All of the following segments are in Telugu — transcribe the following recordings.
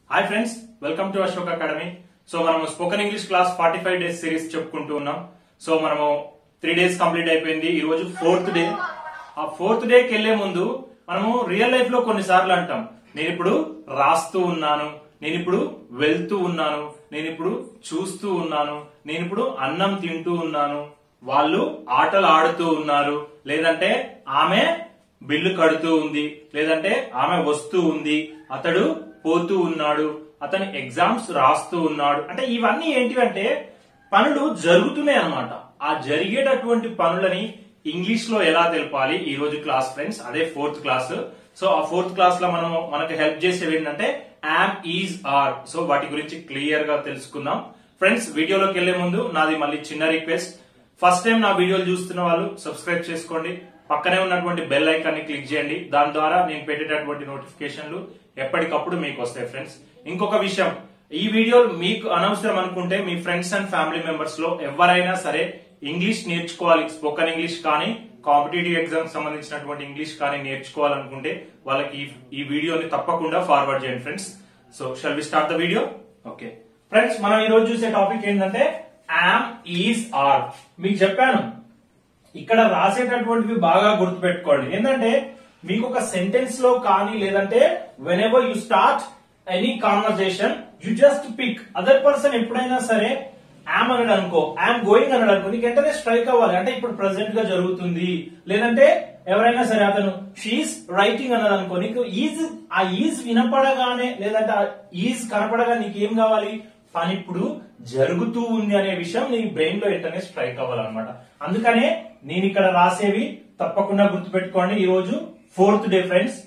hi friends welcome to Ashok academy so మనము spoken English class forty five days series చెప్పుకుంటూ ఉన్నాం సో మనము త్రీ డేస్ కంప్లీట్ అయిపోయింది ఈ రోజు ఫోర్త్ డే ఆ ఫోర్త్ డేకి వెళ్లే ముందు మనము రియల్ లైఫ్ లో కొన్నిసార్లు అంటాం నేను ఇప్పుడు రాస్తూ ఉన్నాను నేను ఇప్పుడు వెళ్తూ ఉన్నాను నేను ఇప్పుడు చూస్తూ ఉన్నాను నేను ఇప్పుడు అన్నం తింటూ ఉన్నాను వాళ్ళు ఆటలు ఆడుతూ ఉన్నారు లేదంటే ఆమె బిల్లు కడుతూ ఉంది లేదంటే ఆమె వస్తూ ఉంది అతడు పోతూ ఉన్నాడు అతను ఎగ్జామ్స్ రాస్తూ ఉన్నాడు అంటే ఇవన్నీ ఏంటివంటే పనులు జరుగుతున్నాయి అన్నమాట ఆ జరిగేటటువంటి పనులని ఇంగ్లీష్ లో ఎలా తెలపాలి ఈ రోజు క్లాస్ ఫ్రెండ్స్ అదే ఫోర్త్ క్లాస్ సో ఆ ఫోర్త్ క్లాస్ లో మనం మనకు హెల్ప్ చేసేవి ఏంటంటే యామ్ ఈజ్ ఆర్ సో వాటి గురించి క్లియర్ గా తెలుసుకుందాం ఫ్రెండ్స్ వీడియోలోకి వెళ్లే ముందు నాది మళ్ళీ చిన్న రిక్వెస్ట్ ఫస్ట్ టైం నా వీడియోలు చూస్తున్న వాళ్ళు సబ్స్క్రైబ్ చేసుకోండి పక్కనే ఉన్నటువంటి బెల్ ఐకాన్ ని క్లిక్ చేయండి దాని ద్వారా నేను పెట్టేటటువంటి నోటిఫికేషన్లు ఎప్పటికప్పుడు మీకు వస్తాయి ఫ్రెండ్స్ ఇంకొక విషయం ఈ వీడియో మీకు అనవసరం అనుకుంటే మీ ఫ్రెండ్స్ అండ్ ఫ్యామిలీ మెంబర్స్ లో ఎవరైనా సరే ఇంగ్లీష్ నేర్చుకోవాలి స్పోకెన్ ఇంగ్లీష్ కానీ కాంపిటేటివ్ ఎగ్జామ్ సంబంధించినటువంటి ఇంగ్లీష్ కానీ నేర్చుకోవాలనుకుంటే వాళ్ళకి ఈ- ఈ వీడియోని తప్పకుండా ఫార్వర్డ్ చేయండి friends so shall we start the video okay friends మనం ఈ రోజు చూసే టాపిక్ ఏంటంటే యామ్ ఈజ్ ఆర్ మీకు చెప్పాను ఇక్కడ రాసేటటువంటివి బాగా గుర్తుపెట్టుకోండి ఏంటంటే మీకు ఒక సెంటెన్స్ లో కానీ లేదంటే whenever you start any conversation you just pick other person ఎప్పుడైనా సరే యామ్ అన్నాడు అనుకో యామ్ గోయింగ్ అన్నాడు అనుకో నీకు వెంటనే స్ట్రైక్ అవ్వాలి అంటే ఇప్పుడు ప్రెసెంట్ గా జరుగుతుంది లేదంటే ఎవరైనా సరే అతను షీఈస్ రైటింగ్ అన్నది అనుకో నీకు ఈజ్ ఆ ఈజ్ వినపడగానే లేదంటే ఆ ఈజ్ కనపడగా నీకు ఏం కావాలి పని ఇప్పుడు జరుగుతూ ఉంది అనే విషయం నీ బ్రెయిన్ లో వెంటనే స్ట్రైక్ అవ్వాలన్నమాట అందుకనే నేను ఇక్కడ రాసేవి తప్పకుండా గుర్తుపెట్టుకోండి ఈ రోజు ఫోర్త్ డే ఫ్రెండ్స్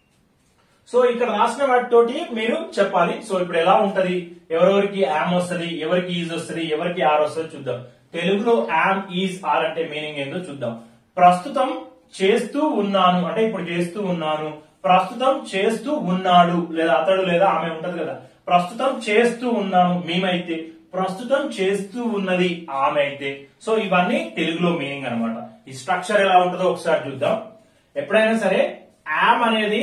సో ఇక్కడ రాసిన వాటితోటి మీరు చెప్పాలి సో ఇప్పుడు ఎలా ఉంటది ఎవరెవరికి యామ్ వస్తది ఎవరికి ఈజ్ వస్తది ఎవరికి ఆర్ వస్తుంది చూద్దాం తెలుగులో యామ్ ఈజ్ ఆర్ అంటే మీనింగ్ ఏందో చూద్దాం ప్రస్తుతం చేస్తూ ఉన్నాను అంటే ఇప్పుడు చేస్తూ ఉన్నాను ప్రస్తుతం చేస్తూ ఉన్నాడు లేదా అతడు లేదా ఆమె ఉంటది కదా ప్రస్తుతం చేస్తూ ఉన్నాను మేమైతే ప్రస్తుతం చేస్తూ ఉన్నది ఆమె అయితే సో ఇవన్నీ తెలుగులో మీనింగ్ అన్నమాట ఈ స్ట్రక్చర్ ఎలా ఉంటుందో ఒకసారి చూద్దాం ఎప్పుడైనా సరే యామ్ అనేది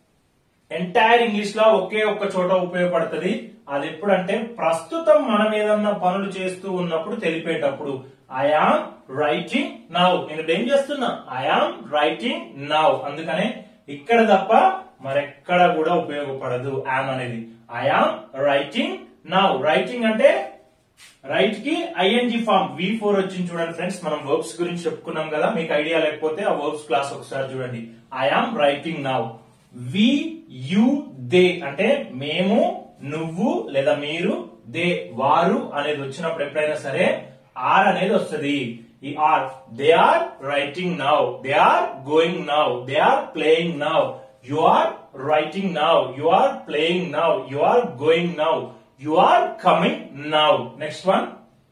ఎంటైర్ ఇంగ్లీష్ లో ఒకే ఒక్క చోట ఉపయోగపడుతుంది అది ఎప్పుడంటే ప్రస్తుతం మనం ఏదన్నా పనులు చేస్తూ ఉన్నప్పుడు తెలిపేటప్పుడు ఐఆమ్ రైటింగ్ నౌ నేను ఏం చేస్తున్నా ఐఆమ్ రైటింగ్ నౌ అందుకనే ఇక్కడ తప్ప మరెక్కడ కూడా ఉపయోగపడదు యామ్ అనేది ఐఆమ్ రైటింగ్ నౌ రైటింగ్ అంటే రైట్ కి ఐఎన్జి ఫామ్ వి ఫోర్ వచ్చింది చూడండి ఫ్రెండ్స్ మనం వర్బ్స్ గురించి చెప్పుకున్నాం కదా మీకు ఐడియా లేకపోతే ఆ వర్బ్స్ క్లాస్ ఒకసారి చూడండి I am writing now we you they అంటే మేము నువ్వు లేదా మీరు దే వారు అనేది వచ్చినప్పుడు ఎప్పుడైనా సరే ఆర్ అనేది వస్తుంది ఈ are they are writing now they are going now they are playing now you are writing now you are playing now you are going now you are coming now next one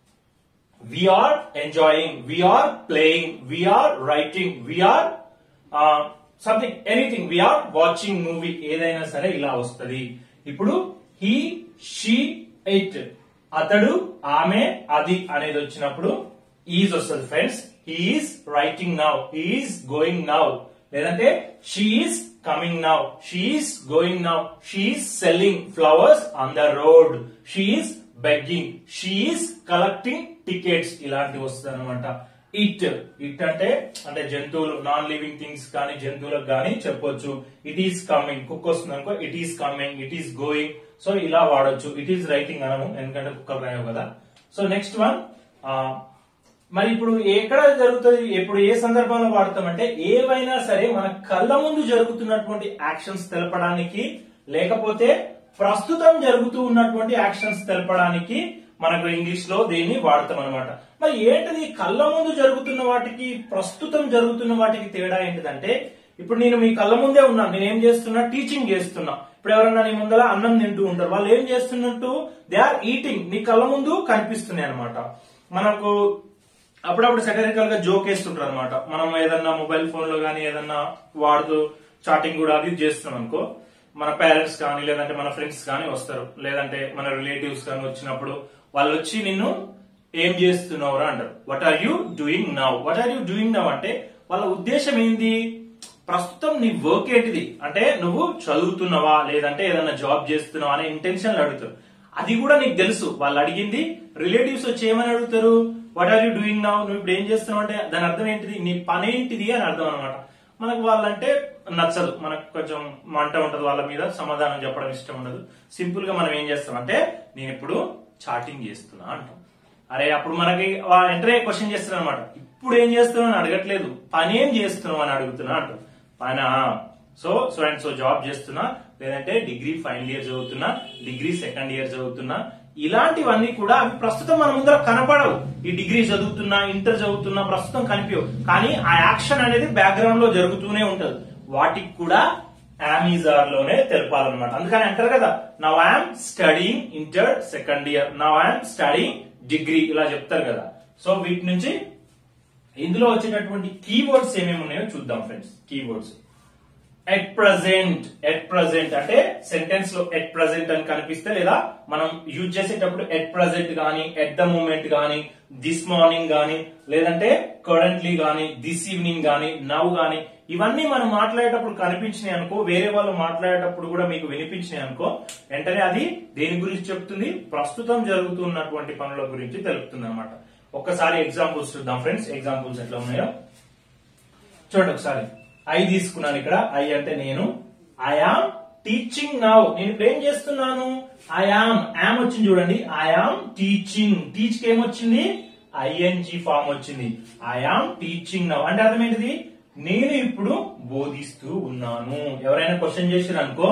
we are enjoying, we are playing, we are writing, we are uh, something, anything, we are watching movie ఏదైనా సరే ఇలా వస్తది ఇప్పుడు హీ షీ ఇట్ అతడు ఆమె అది అనేది వచ్చినప్పుడు ఈజ్ వస్తుంది friends he's writing now he's going now లేదంటే she's coming now she's going now she's selling flowers on the road she's begging she's collecting tickets ఇలాంటివి వస్తుంది అనమాట ఇట్ ఇట్ అంటే అంటే జంతువులు నాన్ లివింగ్ థింగ్స్ కానీ జంతువులకు కానీ చెప్పొచ్చు ఇట్ ఈస్ కమింగ్ కుక్ వస్తుంది అనుకో it is coming it is going so ఇలా వాడొచ్చు ఇట్ ఈస్ రైటింగ్ అనము ఎందుకంటే కుక్కలు రాయవు కదా సో నెక్స్ట్ వన్ మరి ఇప్పుడు ఎక్కడ జరుగుతుంది ఇప్పుడు ఏ సందర్భంలో వాడతామంటే ఏవైనా సరే మన కళ్ళ ముందు జరుగుతున్నటువంటి యాక్షన్స్ తెలపడానికి లేకపోతే ప్రస్తుతం జరుగుతూ ఉన్నటువంటి యాక్షన్స్ తెలపడానికి మనకు ఇంగ్లీష్ లో దీన్ని వాడతాం అనమాట మరి ఏంటిది కళ్ళ ముందు జరుగుతున్న వాటికి ప్రస్తుతం జరుగుతున్న వాటికి తేడా ఏంటిదంటే ఇప్పుడు నేను మీ కళ్ళ ముందే ఉన్నాను నేను ఏం చేస్తున్నా టీచింగ్ చేస్తున్నా ఇప్పుడు ఎవరన్నా నీ ముందర అన్నం తింటూ ఉంటారు వాళ్ళు ఏం చేస్తున్నట్టు దే ఆర్ ఈటింగ్ నీ కళ్ళ ముందు కనిపిస్తున్నాయి అనమాట మనకు అప్పుడప్పుడు సెటరికల్ గా జోక్ వేస్తుంటారు అనమాట మనం ఏదన్నా మొబైల్ ఫోన్ లో గానీ ఏదన్నా వాడుతూ చాటింగ్ కూడా అది చేస్తున్నాం అనుకో మన పేరెంట్స్ కానీ లేదంటే మన ఫ్రెండ్స్ కానీ వస్తారు లేదంటే మన రిలేటివ్స్ కానీ వచ్చినప్పుడు వాళ్ళు వచ్చి నిన్ను ఏం చేస్తున్నావురా అంటారు what are you doing now what are you doing now అంటే వాళ్ళ ఉద్దేశం ఏంది ప్రస్తుతం నీ వర్క్ ఏంటిది అంటే నువ్వు చదువుతున్నావా లేదంటే ఏదైనా జాబ్ చేస్తున్నావా అనే ఇంటెన్షన్ అడుగుతారు అది కూడా నీకు తెలుసు వాళ్ళు అడిగింది రిలేటివ్స్ వచ్చి ఏమని అడుగుతారు what are you doing now నువ్వు ఇప్పుడు ఏం చేస్తున్నావు అంటే దాని అర్థం ఏంటిది నీ పని ఏంటిది అని అర్థం అనమాట మనకు వాళ్ళంటే నచ్చదు మనకు కొంచెం మంట ఉంటది వాళ్ళ మీద సమాధానం చెప్పడం ఇష్టం ఉండదు సింపుల్ గా మనం ఏం చేస్తాం అంటే నేను ఇప్పుడు చాటింగ్ చేస్తున్నా అంటాం అరే అప్పుడు మనకి వెంటనే క్వశ్చన్ చేస్తున్నా అనమాట ఇప్పుడు ఏం చేస్తున్నావు అని అడగట్లేదు పని ఏం చేస్తున్నావు అని అడుగుతున్నా అంటాం పనా so so and so job చేస్తున్నా లేదంటే డిగ్రీ ఫైనల్ ఇయర్ చదువుతున్నా డిగ్రీ సెకండ్ ఇయర్ చదువుతున్నా ఇలాంటివన్నీ కూడా అవి ప్రస్తుతం మన ముందర కనపడవు ఈ డిగ్రీ చదువుతున్నా ఇంటర్ చదువుతున్నా ప్రస్తుతం కనిపించవు కానీ ఆ యాక్షన్ అనేది బ్యాక్గ్రౌండ్ లో జరుగుతూనే ఉంటది వాటికి కూడా అమెజార్ లోనే తెలపాలన్నమాట అందుకని అంటారు కదా now I'm studying inter second year now I'm studying degree ఇలా చెప్తారు కదా సో వీటి నుంచి ఇందులో వచ్చేటటువంటి కీవర్డ్స్ ఏమేమి ఉన్నాయో చూద్దాం friends keywords at present at present అంటే సెంటెన్స్ లో ఎట్ ప్రజెంట్ అని కనిపిస్తే లేదా మనం యూజ్ చేసేటప్పుడు ఎట్ ప్రజెంట్ గానీ ఎట్ ద మూమెంట్ గానీ దిస్ మార్నింగ్ గానీ లేదంటే కరెంట్లీ గానీ దిస్ ఈవినింగ్ గానీ నవ్ గానీ ఇవన్నీ మనం మాట్లాడేటప్పుడు కనిపించినాయి అనుకో వేరే వాళ్ళు మాట్లాడేటప్పుడు కూడా మీకు వినిపించినాయి అనుకో వెంటనే అది దేని గురించి చెప్తుంది ప్రస్తుతం జరుగుతున్నటువంటి పనుల గురించి తెలుపుతుంది అనమాట ఒక్కసారి ఎగ్జాంపుల్స్ చూద్దాం ఫ్రెండ్స్ ఎగ్జాంపుల్స్ ఎట్లా ఉన్నాయో చూడండి ఒకసారి ఐ తీసుకున్నాను ఇక్కడ ఐ అంటే నేను ఐఆమ్ టీచింగ్ నౌ నేను ఇప్పుడు ఏం చేస్తున్నాను ఐఆమ్ యామ్ వచ్చింది చూడండి ఐఆమ్ టీచింగ్ టీచ్ కి ఏమొచ్చింది ఐఎన్జి ఫామ్ వచ్చింది ఐఆమ్ టీచింగ్ నౌ అంటే అర్థం ఏంటిది నేను ఇప్పుడు బోధిస్తూ ఉన్నాను ఎవరైనా క్వశ్చన్ చేసిరు అనుకో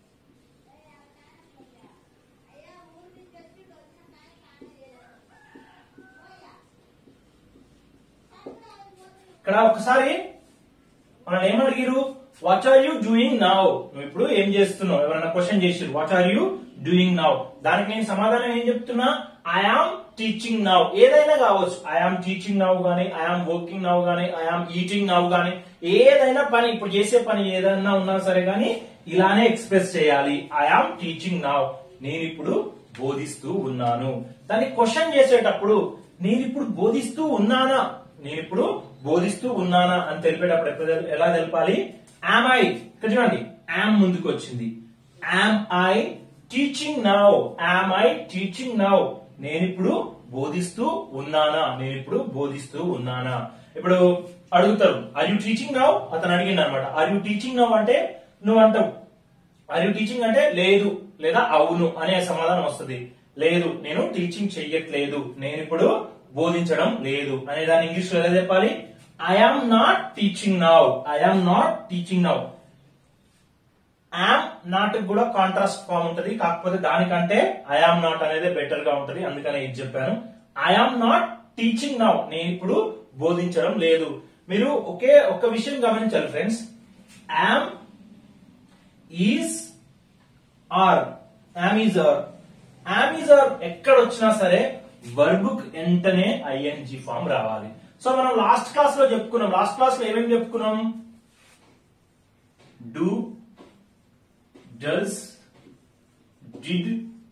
ఇక్కడ ఒకసారి మనం ఏమడిగారు what are you doing now నువ్వు ఇప్పుడు ఏం చేస్తున్నావు ఎవరైనా క్వశ్చన్ చేసిరు what are you doing now దానికి నేను సమాధానం ఏం చెప్తున్నా ఐఆమ్ టీచింగ్ నౌ ఏదైనా కావచ్చు ఐఆమ్ టీచింగ్ నౌ గానీ ఐఆమ్ వర్కింగ్ నౌ గానీ ఐఆమ్ ఈటింగ్ నౌ గానీ ఏదైనా పని ఇప్పుడు చేసే పని ఏదైనా ఉన్నా సరే గానీ ఇలానే ఎక్స్ప్రెస్ చేయాలి ఐఆమ్ టీచింగ్ నౌ నేను ఇప్పుడు బోధిస్తూ ఉన్నాను దాన్ని క్వశ్చన్ చేసేటప్పుడు నేను ఇప్పుడు బోధిస్తూ ఉన్నానా నేను ఇప్పుడు బోధిస్తూ ఉన్నానా అని తెలిపేటప్పుడు ఎప్పుడు తెలు- ఎలా తెలపాలి యామ్ ఐ ఇక్కడ చూడండి యామ్ ముందుకు వచ్చింది am I teaching now am I teaching now నేను ఇప్పుడు బోధిస్తూ ఉన్నానా నేను ఇప్పుడు బోధిస్తూ ఉన్నానా ఇప్పుడు అడుగుతారు ఆర్ యూ టీచింగ్ నౌ అతను అడిగింది అనమాట ఆర్ యూ టీచింగ్ నౌ అంటే నువ్వు అంటావు ఆర్ యూ టీచింగ్ అంటే లేదు లేదా అవును అనే సమాధానం వస్తుంది లేదు నేను టీచింగ్ చెయ్యట్లేదు నేను ఇప్పుడు బోధించడం లేదు అనే దాన్ని ఇంగ్లీష్ లో ఎలా చెప్పాలి I am not teaching now I am not teaching now am not కూడా కాంట్రాస్ట్ ఫామ్ ఉంటది కాకపోతే దానికంటే ఐఆమ్ నాట్ అనేది బెటర్ గా ఉంటది అందుకనే ఇది చెప్పాను ఐఆమ్ నాట్ టీచింగ్ నౌ నేను ఇప్పుడు బోధించడం లేదు మీరు ఒకే ఒక విషయం గమనించాలి friends am is are am is are am is are ఎక్కడ వచ్చినా సరే వర్బుక్ వెంటనే ఐఎన్జి ఫామ్ రావాలి సో మనం లాస్ట్ క్లాస్ లో చెప్పుకున్నాం లాస్ట్ క్లాస్ లో ఏమేమి చెప్పుకున్నాం do does did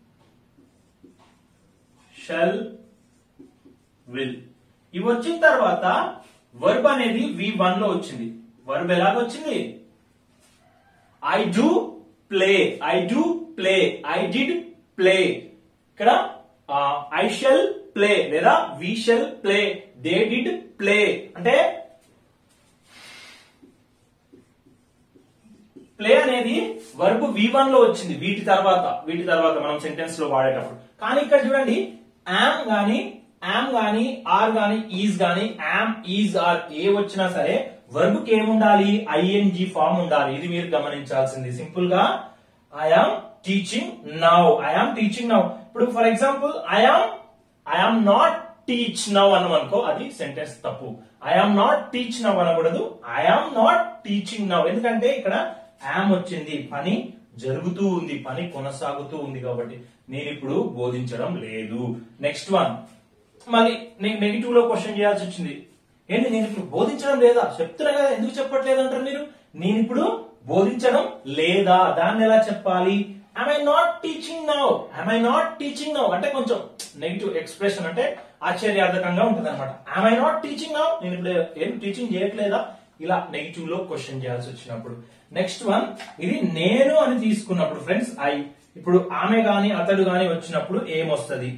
shall will ఇవి వచ్చిన తర్వాత వర్బ్ అనేది వి వన్ లో వచ్చింది వర్బ్ ఎలాగొచ్చింది I do play I do play I did play ఇక్కడ ఐ షెల్ ప్లే లేదా we shall play they did play అంటే ప్లే అనేది వర్బ్ వి వన్ లో వచ్చింది వీటి తర్వాత వీటి తర్వాత మనం సెంటెన్స్ లో వాడేటప్పుడు కానీ ఇక్కడ చూడండి యామ్ గాని యామ్ గాని ఆర్ గాని ఈజ్ గాని యామ్ ఈజ్ ఆర్ ఏ వచ్చినా సరే వర్బ్ కి ఏముండాలి ఐఎన్జి ఫామ్ ఉండాలి ఇది మీరు గమనించాల్సింది సింపుల్ గా I am teaching now I am teaching now ఇప్పుడు for example I am I am not teach now అన్నమనుకో అది సెంటెన్స్ తప్పు ఐఆమ్ నాట్ టీచ్ నౌ అనకూడదు ఐఆమ్ నాట్ టీచింగ్ నౌ ఎందుకంటే ఇక్కడ యామ్ వచ్చింది పని జరుగుతూ ఉంది పని కొనసాగుతూ ఉంది కాబట్టి నేను ఇప్పుడు బోధించడం లేదు నెక్స్ట్ వన్ మళ్ళీ నేను నెగిటివ్ లో క్వశ్చన్ చేయాల్సి వచ్చింది ఏంటి నేను ఇప్పుడు బోధించడం లేదా చెప్తున్నా కదా ఎందుకు చెప్పట్లేదు అంటారు మీరు నేను ఇప్పుడు బోధించడం లేదా దాన్ని ఎలా చెప్పాలి I not teaching now I not teaching now అంటే కొంచెం నెగిటివ్ ఎక్స్ప్రెషన్ అంటే ఆశ్చర్యార్థకంగా ఉంటుంది అనమాట ఐ నాట్ టీచింగ్ నౌ నేను ఇప్పుడు ఏం టీచింగ్ చేయట్లేదా ఇలా నెగిటివ్ లో క్వశ్చన్ చేయాల్సి వచ్చినప్పుడు నెక్స్ట్ వన్ ఇది నేను అని తీసుకున్నప్పుడు ఫ్రెండ్స్ ఐ ఇప్పుడు ఆమె గాని అతడు గాని వచ్చినప్పుడు ఏమొస్తుంది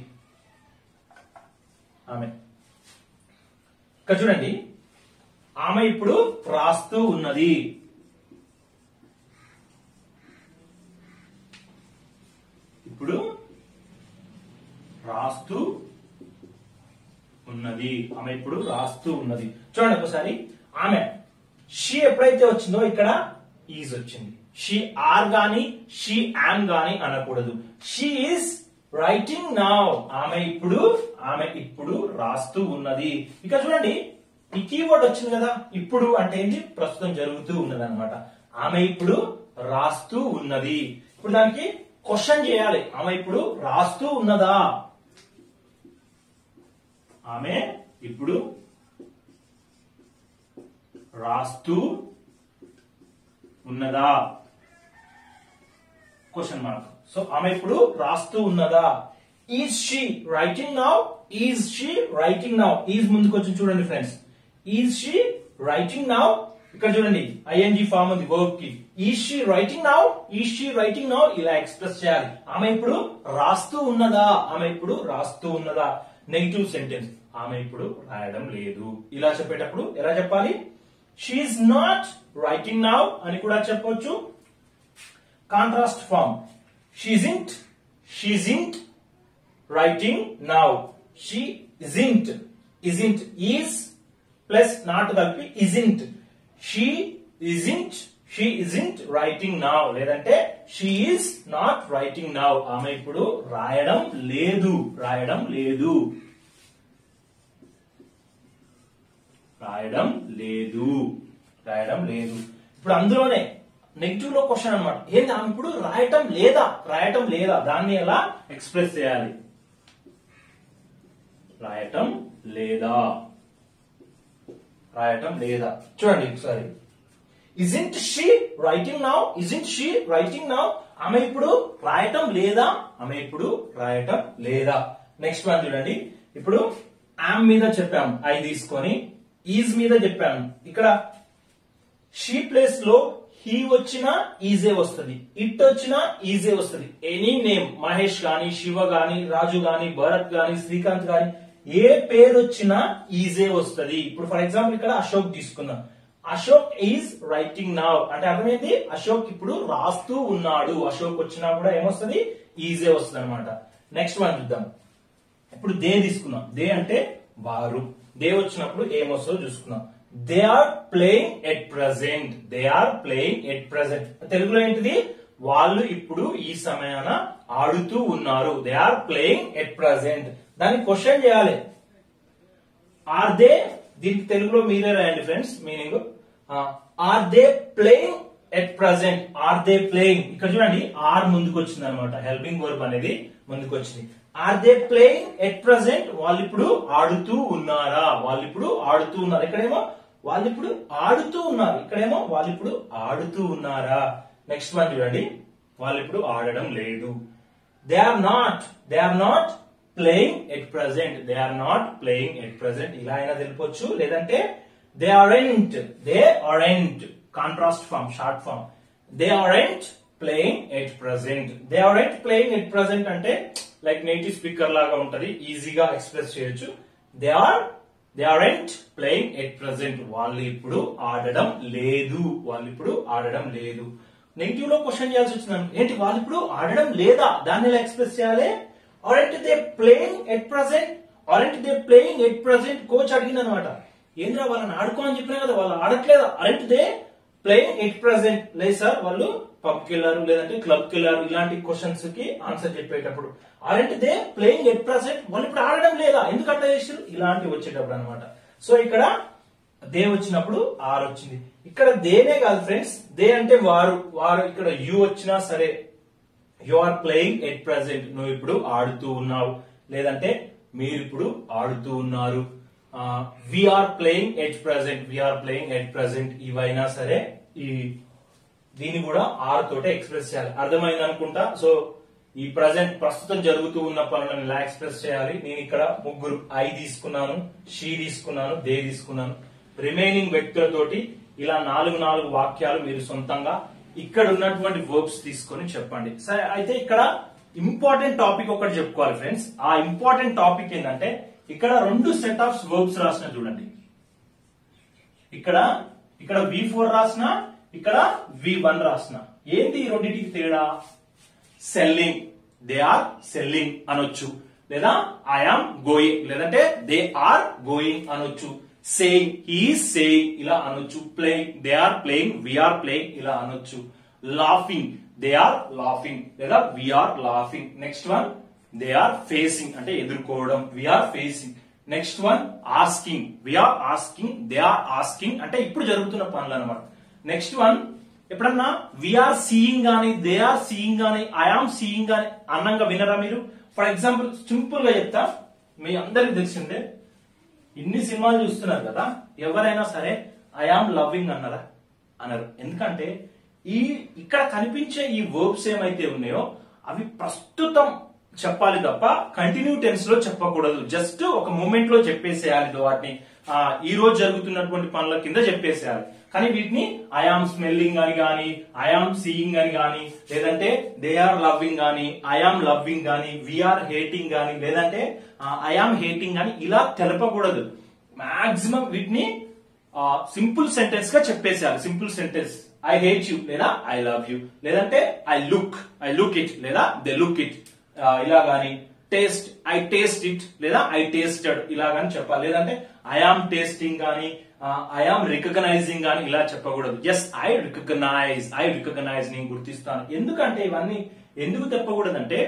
ఆమె ఇక్కడ చూడండి ఆమె ఇప్పుడు రాస్తూ ఉన్నది ఇప్పుడు రాస్తూ ఉన్నది ఆమె ఇప్పుడు రాస్తూ ఉన్నది చూడండి ఒకసారి ఆమె షీ ఎప్పుడైతే వచ్చిందో ఇక్కడ ఈజ్ వచ్చింది షీ ఆర్ గాని షీ యామ్ గాని అనకూడదు షీ ఈస్ రైటింగ్ నౌ ఆమె ఇప్పుడు ఆమె ఇప్పుడు రాస్తూ ఉన్నది ఇక చూడండి ఈ కీవర్డ్ వచ్చింది కదా ఇప్పుడు అంటే ఏంటి ప్రస్తుతం జరుగుతూ ఉన్నది అనమాట ఆమె ఇప్పుడు రాస్తూ ఉన్నది ఇప్పుడు దానికి క్వశ్చన్ చేయాలి ఆమె ఇప్పుడు రాస్తూ ఉన్నదా ఆమె ఇప్పుడు రాస్తూ ఉన్నదా క్వశ్చన్ మార్క్ సో ఆమె ఇప్పుడు రాస్తూ ఉన్నదా is she writing now is she writing now is ముందుకు వచ్చి చూడండి friends is she writing now ఇక్కడ చూడండి ఐఎన్జి ఫామ్ ఉంది వర్క్ కి is she writing now is she writing now ఇలా ఎక్స్ప్రెస్ చేయాలి ఆమె ఇప్పుడు రాస్తూ ఉన్నదా ఆమె ఇప్పుడు రాస్తూ ఉన్నదా నెగిటివ్ సెంటెన్స్ ఆమె ఇప్పుడు రాయడం లేదు ఇలా చెప్పేటప్పుడు ఎలా చెప్పాలి షీఈ్ నాట్ రైటింగ్ నౌ అని కూడా చెప్పొచ్చు contrast form she isn't she isn't writing now she isn't isn't is plus not కలిపి isn't she isn't she isn't writing now లేదంటే she is not writing now ఆమె ఇప్పుడు రాయడం లేదు రాయడం లేదు రాయడం లేదు రాయడం లేదు ఇప్పుడు అందులోనే నెగిటివ్ లో క్వశ్చన్ అనమాట ఏంటి ఆమె ఇప్పుడు రాయటం లేదా రాయటం లేదా దాన్ని ఎలా ఎక్స్ప్రెస్ చేయాలి రాయటం లేదా రాయటం లేదా చూడండి ఒకసారి isn't she writing now isn't she writing now ఆమె ఇప్పుడు రాయటం లేదా ఆమె ఇప్పుడు రాయటం లేదా నెక్స్ట్ వన్ చూడండి ఇప్పుడు ఆమ్ మీద చెప్పాము ఐ తీసుకొని ఈజ్ మీద చెప్పాము ఇక్కడ షీ ప్లేస్ లో హీ వచ్చినా ఈజే వస్తుంది ఇట్ వచ్చినా ఈజే వస్తుంది ఎనీ నేమ్ మహేష్ గాని శివ గాని రాజు గాని భరత్ గాని శ్రీకాంత్ గాని ఏ పేరు వచ్చినా ఈజే వస్తుంది ఇప్పుడు ఫర్ ఎగ్జాంపుల్ ఇక్కడ అశోక్ తీసుకుందాం అశోక్ ఈజ్ రైటింగ్ నౌ అంటే అర్థమైంది అశోక్ ఇప్పుడు రాస్తూ ఉన్నాడు అశోక్ వచ్చినా కూడా ఏమొస్తుంది ఈజే వస్తుంది అనమాట నెక్స్ట్ వన్ చూద్దాం ఇప్పుడు దే తీసుకుందాం దే అంటే వారు దే వచ్చినప్పుడు ఏమొస్తుందో చూసుకుందాం they are playing at present they are playing at present తెలుగులో ఏంటిది వాళ్ళు ఇప్పుడు ఈ సమయాన ఆడుతూ ఉన్నారు they are playing at present దాన్ని క్వశ్చన్ చేయాలి ఆర్ దే దీనికి తెలుగులో మీరే రాయండి friends meaning are they playing at present are they playing ఇక్కడ చూడండి ఆర్ ముందుకు వచ్చింది అనమాట హెల్పింగ్ వర్బ్ అనేది ముందుకు వచ్చింది are they playing at present వాళ్ళు ఇప్పుడు ఆడుతూ ఉన్నారా వాళ్ళు ఇప్పుడు ఆడుతూ ఉన్నారు ఇక్కడేమో వాళ్ళు ఇప్పుడు ఆడుతూ ఉన్నారు ఇక్కడేమో వాళ్ళు ఇప్పుడు ఆడుతూ ఉన్నారా నెక్స్ట్ వన్ చూడండి వాళ్ళు ఇప్పుడు ఆడడం లేదు they are not they are not playing at present they are not playing at present ఇలా అయినా తెలిపొచ్చు లేదంటే they aren't they aren't contrast form short form they aren't playing at present they aren't playing at present అంటే లైక్ నేటివ్ స్పీకర్ లాగా ఉంటది ఈజీగా ఎక్స్ప్రెస్ చేయొచ్చు they are they aren't playing at present వాళ్ళు ఇప్పుడు ఆడడం లేదు వాళ్ళు ఇప్పుడు ఆడడం లేదు నెగిటివ్ లో క్వశ్చన్ చేయాల్సి వచ్చింది ఏంటి వాళ్ళు ఇప్పుడు ఆడడం లేదా దాన్ని ఎలా ఎక్స్ప్రెస్ చేయాలి aren't they playing at present aren't they playing at present coach అడిగింది అనమాట ఏంద్రా వాళ్ళని ఆడుకో అని చెప్పినా కదా వాళ్ళు ఆడట్లేదా aren't they playing at present లేదు సార్ వాళ్ళు పబ్ కి వెళ్ళారు లేదంటే క్లబ్ కి వెళ్ళారు ఇలాంటి క్వశ్చన్స్ కి ఆన్సర్ చెప్పేటప్పుడు aren't they playing at present వాళ్ళు ఇప్పుడు ఆడడం లేదా ఎందుకు అట్లా చేసారు ఇలాంటివి వచ్చేటప్పుడు అనమాట సో ఇక్కడ దే వచ్చినప్పుడు ఆర్ వచ్చింది ఇక్కడ దేనే కాదు ఫ్రెండ్స్ దే అంటే వారు వారు ఇక్కడ యు వచ్చినా సరే you are playing at present నువ్వు ఇప్పుడు ఆడుతూ ఉన్నావు లేదంటే మీరు ఇప్పుడు ఆడుతూ ఉన్నారు we are playing at present we are playing at present ఇవైనా సరే ఈ దీన్ని కూడా ఆర్ తోటే ఎక్స్ప్రెస్ చేయాలి అర్థమైంది అనుకుంటా సో ఈ ప్రజెంట్ ప్రస్తుతం జరుగుతూ ఉన్న పనులను ఇలా ఎక్స్ప్రెస్ చేయాలి నేను ఇక్కడ ముగ్గురు ఐ తీసుకున్నాను షీ తీసుకున్నాను దే తీసుకున్నాను రిమైనింగ్ వ్యక్తులతోటి ఇలా నాలుగు నాలుగు వాక్యాలు మీరు సొంతంగా ఇక్కడ ఉన్నటువంటి వర్బ్స్ తీసుకొని చెప్పండి సరే అయితే ఇక్కడ ఇంపార్టెంట్ టాపిక్ ఒకటి చెప్పుకోవాలి ఫ్రెండ్స్ ఆ ఇంపార్టెంట్ టాపిక్ ఏంటంటే ఇక్కడ రెండు సెట్ ఆఫ్ వర్బ్స్ రాసిన చూడండి ఇక్కడ ఇక్కడ వి ఫోర్ రాసిన ఇక్కడ వి వన్ రాసిన ఏంటి ఈ రెండింటికి తేడా సెల్లింగ్ దే ఆర్ సెల్లింగ్ అనొచ్చు లేదా ఐఆమ్ గోయింగ్ లేదంటే దే ఆర్ గోయింగ్ అనొచ్చు సేయింగ్ హీ సేయింగ్ ఇలా అనొచ్చు playing they are playing we are playing ఇలా అనొచ్చు లాఫింగ్ దే ఆర్ లాఫింగ్ లేదా we are laughing next one they are facing అంటే ఎదుర్కోవడం we are facing next one asking we are asking they are asking అంటే ఇప్పుడు జరుగుతున్న పనులు అనమాట నెక్స్ట్ వన్ ఎప్పుడన్నా వీఆర్ సీయింగ్ గానీ దే ఆర్ సీయింగ్ గానీ ఐఆమ్ సీయింగ్ గానీ అన్నంగా వినరా మీరు ఫర్ ఎగ్జాంపుల్ సింపుల్ గా చెప్తా మీ అందరికి తెలిసిందే ఇన్ని సినిమాలు చూస్తున్నారు కదా ఎవరైనా సరే ఐఆమ్ లవ్వింగ్ అన్నారా అన్నారు ఎందుకంటే ఈ ఇక్కడ కనిపించే ఈ వర్బ్స్ ఏమైతే ఉన్నాయో అవి ప్రస్తుతం చెప్పాలి తప్ప కంటిన్యూ టెన్స్ లో చెప్పకూడదు జస్ట్ ఒక మూమెంట్ లో చెప్పేసేయాలి వాటిని ఆ, ఈ రోజు జరుగుతున్నటువంటి పనుల కింద చెప్పేసేయాలి కానీ వీటిని ఐఆమ్ స్మెల్లింగ్ అని గాని ఐఆమ్ సీయింగ్ అని గాని లేదంటే దే ఆర్ లవ్వింగ్ గాని ఐఆమ్ లవ్వింగ్ గాని వీఆర్ హేటింగ్ గాని లేదంటే ఐఆమ్ హేటింగ్ గాని ఇలా తెలపకూడదు మాక్సిమం వీటిని సింపుల్ సెంటెన్స్ గా చెప్పేసేయాలి simple sentence I hate you లేదా ఐ లవ్ యు లేదంటే I look I look it లేదా దే లుక్ ఇట్ ఇలా గాని టేస్ట్ ఐ టేస్ట్ ఇట్ లేదా ఐ టేస్టెడ్ ఇలా గాని చెప్పాలి లేదంటే ఐ ఆమ్ టేస్టింగ్ గాని ఐ ఆమ్ రికగ్నైజింగ్ గాని ఇలా చెప్పకూడదు yes I recognise I recognise నేను గుర్తిస్తాను ఎందుకంటే ఇవన్నీ ఎందుకు చెప్పకూడదంటే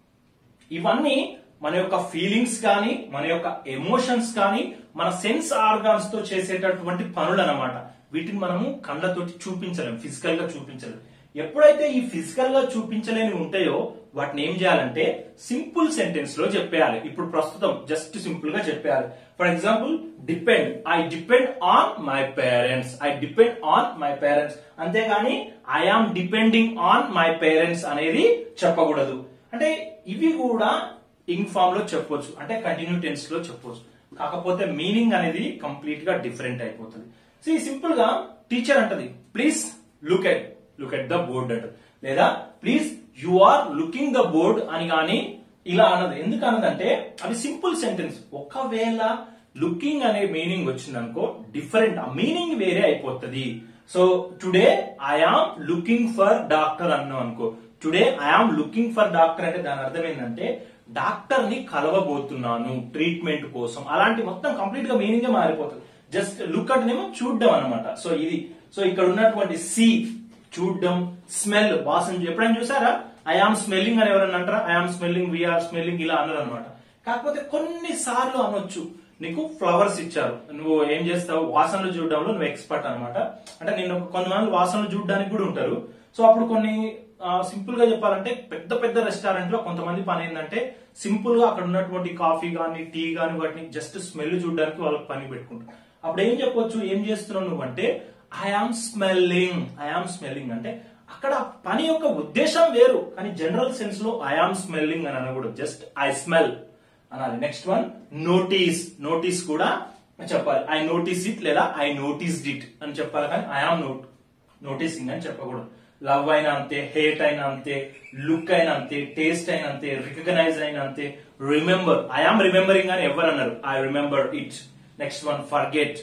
ఇవన్నీ మన యొక్క ఫీలింగ్స్ కానీ మన యొక్క ఎమోషన్స్ కానీ మన సెన్స్ ఆర్గాన్స్ తో చేసేటటువంటి పనులు అన్నమాట వీటిని మనము కళ్ళతోటి చూపించలేం ఫిజికల్ గా చూపించలేం ఎప్పుడైతే ఈ ఫిజికల్ గా చూపించలేని ఉంటాయో వాటిని ఏం చేయాలంటే సింపుల్ సెంటెన్స్ లో చెప్పేయాలి ఇప్పుడు ప్రస్తుతం జస్ట్ సింపుల్ గా చెప్పేయాలి for example depend I depend on my parents I depend on my parents అంతేగాని I am depending on my parents అనేది చెప్పకూడదు అంటే ఇవి కూడా ఇంగ్ ఫామ్ లో చెప్పొచ్చు అంటే కంటిన్యూ టెన్స్ లో చెప్పొచ్చు కాకపోతే మీనింగ్ అనేది కంప్లీట్ గా డిఫరెంట్ అయిపోతుంది సో సింపుల్ గా టీచర్ అంటది please look at look at the board అంటది లేదా please you are looking the board అని గాని ఇలా అన్నది ఎందుకు అన్నదంటే అది సింపుల్ సెంటెన్స్ ఒకవేళ లుకింగ్ అనే మీనింగ్ వచ్చిందనుకో డిఫరెంట్ ఆ మీనింగ్ వేరే అయిపోతుంది so today I am looking for doctor అన్నాం అనుకో today I am looking for doctor అంటే దాని అర్థం ఏంటంటే డాక్టర్ ని కలవబోతున్నాను ట్రీట్మెంట్ కోసం అలాంటి మొత్తం కంప్లీట్ గా మీనింగ్ మారిపోతుంది జస్ట్ లుక్ అట్ నేమో చూడడం అనమాట సో ఇది సో ఇక్కడ ఉన్నటువంటి సి చూడడం స్మెల్ వాసన ఎప్పుడైనా చూసారా ఐ ఆమ్ స్మెల్లింగ్ అని ఎవరైనా అంటారా I am smelling we are smelling ఇలా అన్నారు అనమాట కాకపోతే కొన్ని సార్లు అనొచ్చు నీకు ఫ్లవర్స్ ఇచ్చారు నువ్వు ఏం చేస్తావు వాసనలు చూడడంలో నువ్వు ఎక్స్పర్ట్ అన్నమాట అంటే నేను కొంతమంది వాసనలు చూడడానికి కూడా ఉంటారు సో అప్పుడు కొన్ని సింపుల్ గా చెప్పాలంటే పెద్ద పెద్ద రెస్టారెంట్ లో కొంతమంది పని ఏంటంటే సింపుల్ గా అక్కడ ఉన్నటువంటి కాఫీ గానీ టీ గానీ వాటిని జస్ట్ స్మెల్ చూడడానికి వాళ్ళకి పని పెట్టుకుంటారు అప్పుడు ఏం చెప్పొచ్చు ఏం చేస్తున్నావు నువ్వు అంటే ఐఆమ్ స్మెల్లింగ్ ఐఆమ్ స్మెల్లింగ్ అంటే అక్కడ పని యొక్క ఉద్దేశం వేరు కానీ జనరల్ సెన్స్ లో ఐఆమ్ స్మెల్లింగ్ అని అనకూడదు జస్ట్ ఐ స్మెల్ అనాలి నెక్స్ట్ వన్ నోటీస్ నోటీస్ కూడా చెప్పాలి ఐ నోటీస్ ఇట్ లేదా ఐ నోటీస్డ్ ఇట్ అని చెప్పాలి కానీ ఐఆమ్ నోట్ నోటీసింగ్ అని చెప్పకూడదు లవ్ అయినా అంతే హేట్ అయినా అంతే లుక్ అయినా అంతే టేస్ట్ అయినా అంతే రికగ్నైజ్ అయినా అంతే రిమెంబర్ ఐఆమ్ రిమెంబరింగ్ అని ఎవరు అన్నారు I remember it next one forget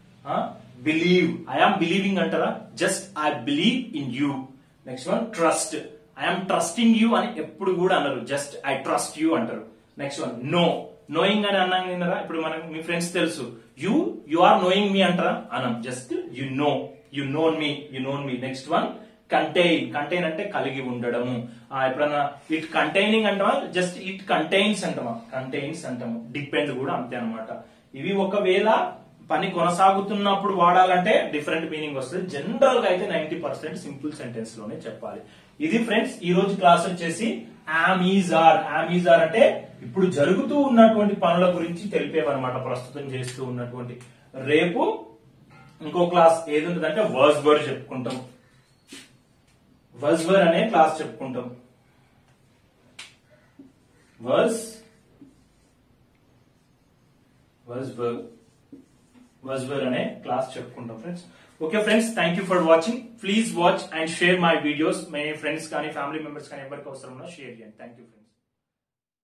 believe I am believing అంటారా just I believe in you next one trust I am trusting you అని ఎప్పుడు కూడా అన్నారు జస్ట్ ఐ ట్రస్ట్ యూ అంటారు నెక్స్ట్ వన్ నో నోయింగ్ అని అన్నాం విన్నారా ఇప్పుడు మనకు మీ ఫ్రెండ్స్ తెలుసు you you are knowing me అంటారా అనం just you know you known me you known me next one contain contain అంటే కలిగి ఉండడము ఆ, ఎప్పుడన్నా ఇట్ కంటైనింగ్ అంటామా జస్ట్ ఇట్ కంటైన్స్ అంటామా కంటైన్స్ అంటాము డిపెండ్ కూడా అంతే అన్నమాట ఇవి ఒకవేళ పని కొనసాగుతున్నప్పుడు వాడాలంటే డిఫరెంట్ మీనింగ్ వస్తుంది జనరల్ గా అయితే నైన్టీ పర్సెంట్ సింపుల్ సెంటెన్స్ లోనే చెప్పాలి ఇది ఫ్రెండ్స్ ఈ రోజు క్లాస్ వచ్చేసి ఆర్ ఆర్ అంటే ఇప్పుడు జరుగుతూ ఉన్నటువంటి పనుల గురించి తెలిపేవన్నమాట ప్రస్తుతం చేస్తూ ఉన్నటువంటి రేపు ఇంకో క్లాస్ ఏది ఉంటుందంటే వర్స్ వర్డ్ చెప్పుకుంటాం వర్స్ వర్ అనే క్లాస్ చెప్పుకుంటాం verbs verbs verb verbs verb అనే క్లాస్ చెప్పుకుంటాం friends okay friends thank you for watching please watch and share my videos మీ ఫ్రెండ్స్ కానీ ఫ్యామిలీ మెంబర్స్ కానీ ఎవరికి అవసరం ఉన్నా షేర్ చేయండి థ్యాంక్ యూ ఫ్రెండ్స్